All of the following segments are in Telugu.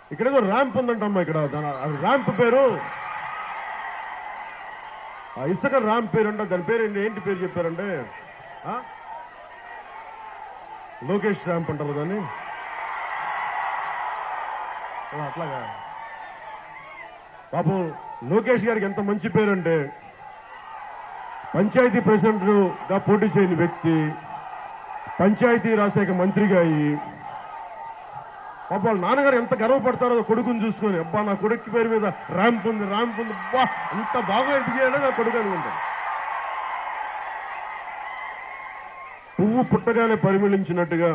ఇక్కడేదో ర్యాంప్ ఉందంటమ్మా ఇక్కడ దాని ఆ ర్యాంప్ పేరు ఆ ఇసుక ర్యాంప్ పేరు అంటే దాని పేరు ఏంటి ఏంటి పేరు చెప్పారంటే ఆ? లోకేష్ ర్యాంప్ అంటారు దాన్ని ఓ, అట్లాగా పాపం లోకేష్ గారికి ఎంత మంచి పేరంటే పంచాయతీ ప్రెసిడెంట్ గా పోటీ చేయని వ్యక్తి పంచాయతీ రాజశాఖ మంత్రిగా అయ్యి పాప వాళ్ళ నాన్నగారు ఎంత గర్వపడతారో కొడుకుని చూసుకొని అబ్బా నా కొడుకు పేరు మీద ర్యాంప్ ఉంది ర్యాంప్ ఉంది అబ్బా అంత బాగా ఎదిగాడో నా కొడుకు అనుకుంటాను పువ్వు పుట్టగానే పరిమళించినట్టుగా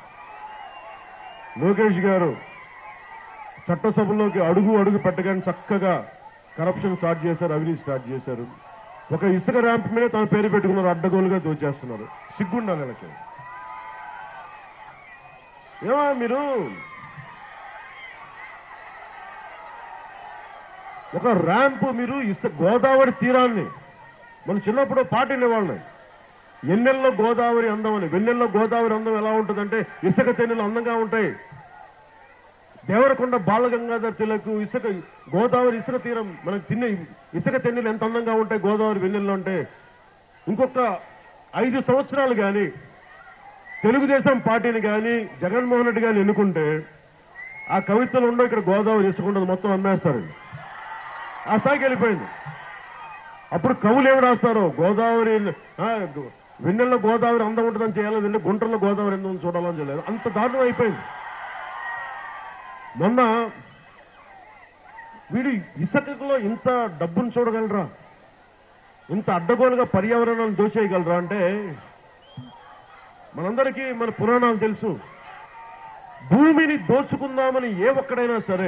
లోకేష్ గారు చట్టసభలోకి అడుగు అడుగు పెట్టగానే చక్కగా కరప్షన్ స్టార్ట్ చేశారు అవినీతి స్టార్ట్ చేశారు ఒక ఇసుక ర్యాంప్ మీద తన పేరు పెట్టుకున్నారు అడ్డగోలుగా దోచేస్తున్నారు సిగ్గుండాలి వీళ్ళకి ఏమా మీరు ఒక ర్యాంప్ మీరు ఇసుక గోదావరి తీరాన్ని మన చిన్నప్పుడు పాట వినేవాళ్ళని ఎన్నెల్లో గోదావరి అందం అని వెన్నెల్లో గోదావరి అందం ఎలా ఉంటుందంటే ఇసుక తెన్నెలు అందంగా ఉంటాయి దేవరకొండ బాలగంగాధర్ తిలక్ ఇసుక గోదావరి ఇసుక తీరం మనకు తినే ఇసుక తెన్నెలు ఎంత అందంగా ఉంటాయి గోదావరి వెన్నెల్లో అంటే ఇంకొక ఐదు సంవత్సరాలు కానీ తెలుగుదేశం పార్టీని కానీ జగన్మోహన్ రెడ్డి గారిని ఎన్నుకుంటే ఆ కవితలు ఉండవు ఇక్కడ గోదావరి ఇసుక ఉండదు మొత్తం అమ్మేస్తారండి ఆ స్థాయికి వెళ్ళిపోయింది అప్పుడు కవులు ఏమి రాస్తారో గోదావరి ఆ, వెన్నెల్లో గోదావరి అందం ఉంటుందని చేయాలి గుంటల్లో గోదావరి ఎందుకు చూడాలని చేయలేదు అంత దారుణం అయిపోయింది మొన్న వీడు ఇసుకలో ఇంత డబ్బును చూడగలరా ఇంత అడ్డగోలుగా పర్యావరణాన్ని దోచేయగలరా అంటే మనందరికీ మన పురాణాలు తెలుసు భూమిని దోచుకుందామని ఏ ఒక్కడైనా సరే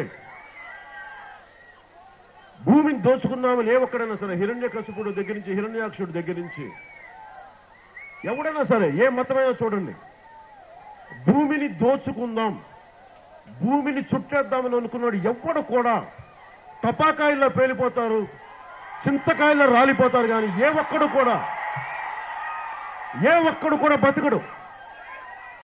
భూమిని దోచుకుందామని ఏ ఒక్కడైనా సరే హిరణ్య కసుపుడు దగ్గర నుంచి హిరణ్యాక్షుడి దగ్గర నుంచి ఎవడైనా సరే ఏ మతమైనా చూడండి భూమిని దోచుకుందాం భూమిని చుట్టేద్దామని అనుకున్నాడు ఎవ్వడు కూడా టపాకాయల్లో పేలిపోతారు చింతకాయల్లో రాలిపోతారు కానీ ఏ ఒక్కడు కూడా ఏ ఒక్కడు కూడా బతకడు